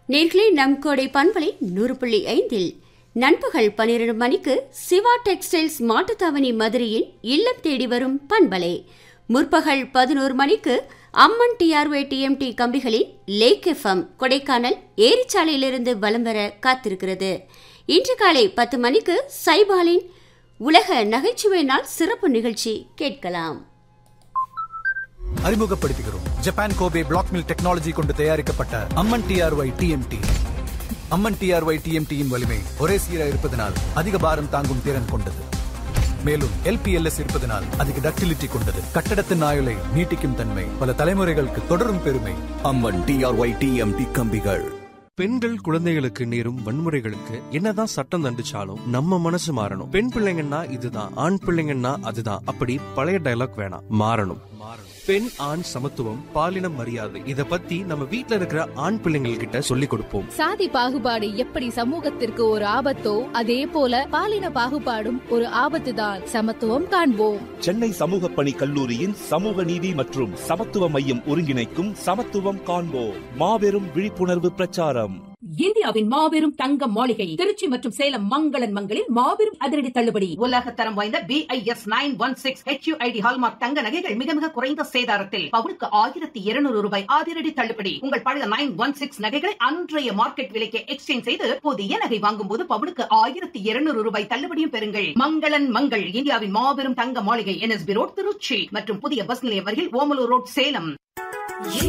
நேர்களே நம் கோடை பண்பலை நூறு புள்ளி ஐந்தில் நண்பகல் பன்னிரண்டு மணிக்கு சிவா டெக்ஸ்டைல்ஸ் மாட்டுத்தாவணி மதுரையின் இல்லம் தேடி வரும் பண்பலை முற்பகல் பதினோரு மணிக்கு அம்மன் டிஆர்ஒய் டிஎம்டி கம்பிகளின் லேக் எஃப்எம் கொடைக்கானல் ஏரிச்சாலையிலிருந்து வலம் வர காத்திருக்கிறது இன்று காலை பத்து மணிக்கு சைபாலின் உலக நகைச்சுவை நாள் சிறப்பு நிகழ்ச்சி கேட்கலாம் அறிமுகப்படுத்துகிறோம் Japan Kobe black mill technology கொண்டு தயாரிக்கப்பட்ட Amman TRY TMT Amman TRY டிஎம்டியின் வலிமை ஒரே சீராக இருப்பதனால் அதிக பாரம் தாங்கும் திறன் கொண்டது மேலும் எல்பிஎல்எஸ் இருப்பதனால் அதிக டக்டிலிட்டி கொண்டது கட்டடத்தின் ஆயுளை நீட்டிக்கும் தன்மை பல தலைமுறைகளுக்கு தொடரும் பெருமை அம்மன் டிஆர்ஒய் டிஎம்டி கம்பிகள் பெண்கள் குழந்தைகளுக்கு நேரும் வன்முறைகளுக்கு என்னதான் சட்டம் தண்டிச்சாலும் நம்ம மனசு மாறணும் பெண் பிள்ளைங்கன்னா இதுதான் ஆண் பிள்ளைங்கன்னா அதுதான் அப்படி பழைய டயலாக் வேணாம் மாறணும் பெண் ஆண் சமத்துவம் பாலினம் மரியாதை இத பத்தி நம்ம வீட்ல இருக்கிற ஆண் பிள்ளைங்கள் கிட்ட சொல்லி கொடுப்போம் சாதி பாகுபாடு எப்படி சமூகத்திற்கு ஒரு ஆபத்தோ அதே போல பாலின பாகுபாடும் ஒரு ஆபத்து தான் சமத்துவம் காண்போம் சென்னை சமூக பணி கல்லூரியின் சமூக நீதி மற்றும் சமத்துவ மையம் ஒருங்கிணைக்கும் சமத்துவம் காண்போம் மாபெரும் விழிப்புணர்வு பிரச்சாரம் இந்தியாவின் மாபெரும் தங்க மாளிகை திருச்சி மற்றும் சேலம் மங்களன் மங்களில் மாபெரும் அதிரடி தள்ளுபடி உலக தரம் வாய்ந்த BIS nine one six HUID hallmark தங்க நகைகள் மிக மிக குறைந்த சேதாரத்தில் பவுனுக்கு ஆயிரத்தி இருநூறு ரூபாய் அதிரடி தள்ளுபடி உங்கள் பழைய நைன் ஒன் சிக்ஸ் நகைகளை அன்றைய மார்க்கெட் விலைக்கு எக்ஸ்சேஞ்ச் செய்து புதிய நகை வாங்கும் போது பவுனுக்கு ஆயிரத்தி இருநூறு ரூபாய் தள்ளுபடியும் பெறுங்கள் மங்களன் மங்கள் இந்தியாவின் மாபெரும் தங்க மாளிகை என்எஸ்பி ரோட் திருச்சி மற்றும் புதிய பஸ் நிலையம் அருகில் ஓமலூர் ரோட் சேலம்